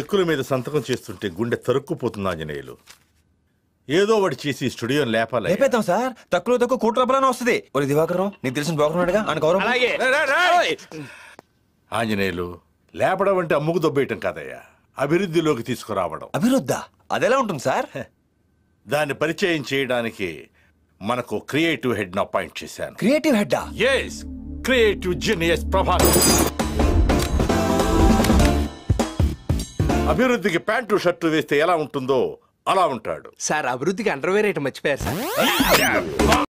చెక్కుల మీద సంతకం చేస్తుంటే గుండె తరుక్కుపోతుంది ఆంజనేయులు ఏదో ఒకటి చేసి ఈ స్టూడియోని లేపాలి లేపేద్దాం సార్ తక్కువ తక్కువ కోటి రూపాయలని వస్తుంది ఒరే దివాకరం నీకు తెలిసిన బాగున్నాడుగా అని గౌరవం అలాగే ఆంజనేయులు లేపడం అంటే అమ్ముకు దొబ్బేయటం కాదయ్యా అభివృద్ధిలోకి తీసుకురావడం అభివృద్ధ అదెలా ఉంటుంది సార్ దాన్ని పరిచయం చేయడానికి మనకు క్రియేటివ్ హెడ్ అపాయింట్ చేశాను క్రియేటివ్ హెడ్డా ఎస్ క్రియేటివ్ జీనియస్ ప్రభాకర్ అభివృద్ధికి ప్యాంటు షర్టు వేస్తే ఎలా ఉంటుందో అలా ఉంటాడు సార్ అభివృద్ధికి అండర్వేర్ ఐటమ్ మర్చిపోయారు సార్